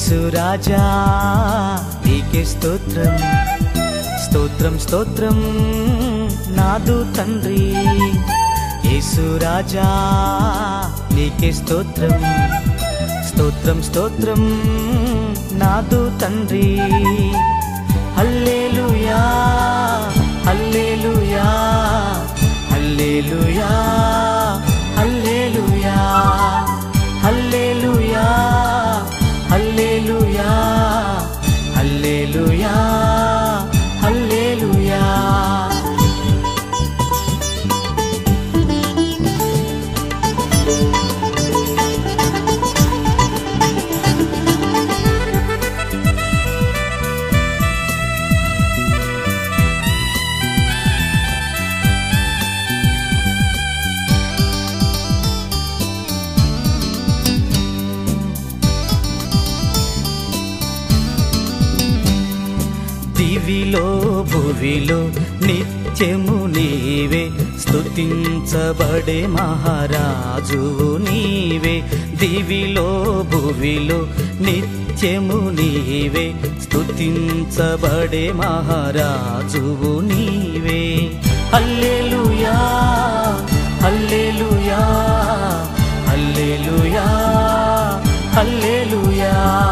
యేసు రాజా నీకే స్తోత్రం స్తోత్రం స్తోత్రం నాదు తండ్రి యేసు రాజా నీకే స్తోత్రం స్తోత్రం స్తోత్రం నాదు తండ్రి హల్లెలూయా హల్లెలూయా హల్లెలూయా హల్లెలూయా హల్లెలూయా హల్లెలూయా హల్లెలూయా హల్లెలూయా దివిలో భువిలో నిత్యము నీవే స్తుతించబడే మహారాజువు నీవే దివిలో భువిలో నిత్యము నీవే స్తుతించబడే మహారాజువు నీవే హల్లెలూయా హల్లెలూయా హల్లెలూయా హల్లెలూయా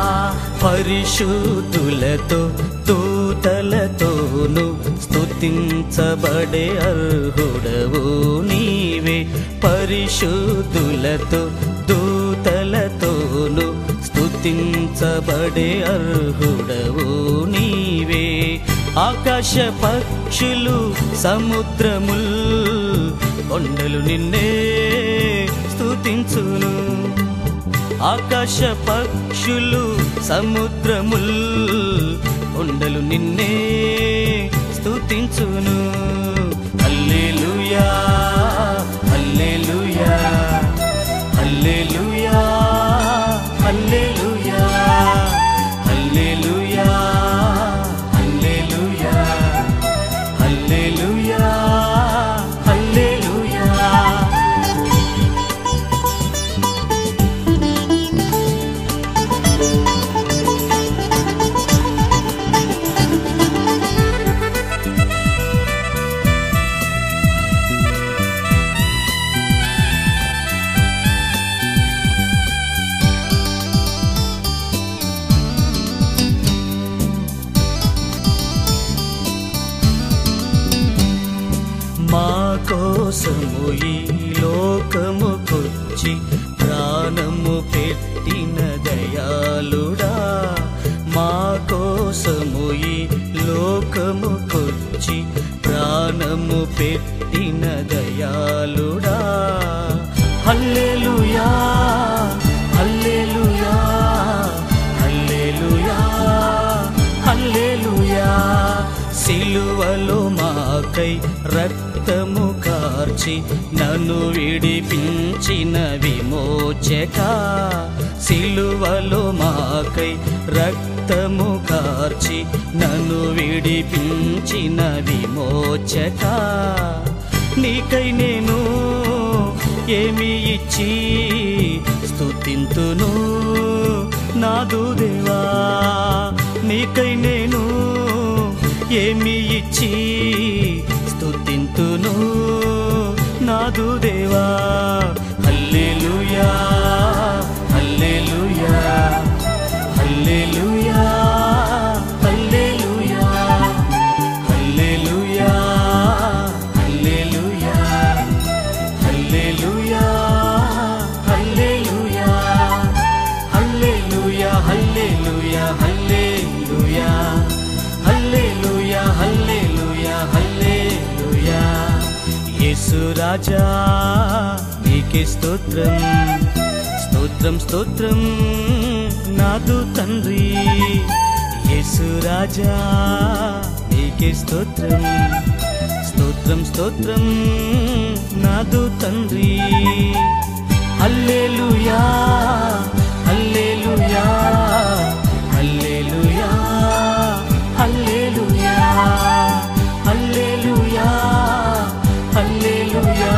పరిశుద్ధులతో దూతలతోను స్తుతించబడే అర్హుడవు నీవే పరిశుద్ధులతో దూతలతోను స్తుతించబడే అర్హుడవు నీవే ఆకాశ పక్షులు సముద్రముల్ కొండలు నిన్నే స్తుతించును ఆకాశ పక్షులు సముద్రముల్ కొండలు నిన్నే స్తుతించును హల్లెలూయా హల్లెలూయా హల్లెలూయా హల్లెలూయా హల్లెలూయా హల్లెలూయా హల్లెలూయా హల్లెలూయా మా కోసము ఈ లోకముకొచ్చి ప్రాణము పెట్టిన దయాళుడా మా కోసము ఈ లోకముకొచ్చి ప్రాణము పెట్టిన దయాళుడా హల్లెలూయా హల్లెలూయా హల్లెలూయా హల్లెలూయా సిలువలో మాకై రక్తము కార్చి నన్ను విడిపించిన విమోచక సిలువలో మాకై రక్తము కార్చి నన్ను విడిపించిన విమోచక నీకై నేను ఏమి ఇచ్చి స్తుతింతును నాదు దేవా నీకై నేను ఏమి ఇచ్చి స్తుతింతును నాదు దేవా హల్లెలూయా హల్లెలూయా హల్లెలూయా హల్లెలూయా హల్లెలూయా హల్లెలూయా హల్లెలూయా హల్లెలూయా హల్లెలూయా హల్లెలూయా హల్లెలూయా హల్లెలూయా హల్లెలూయా హల్లెలూయా యేసు రాజా నీకే స్తోత్రం స్తోత్రం స్తోత్రం నాదు తండ్రి యేసు రాజా నీకే స్తోత్రం స్తోత్రం స్తోత్రం నాదు తండ్రి హల్లెలూయా హల్లెలూయా హల్లెలూయా హల్లెలూయా హల్లెలూయా హల్లెలూయా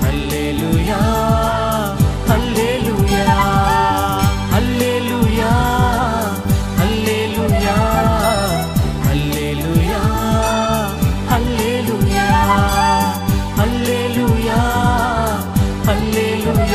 హల్లెలూయా హల్లెలూయా హల్లెలూయా హల్లెలూయా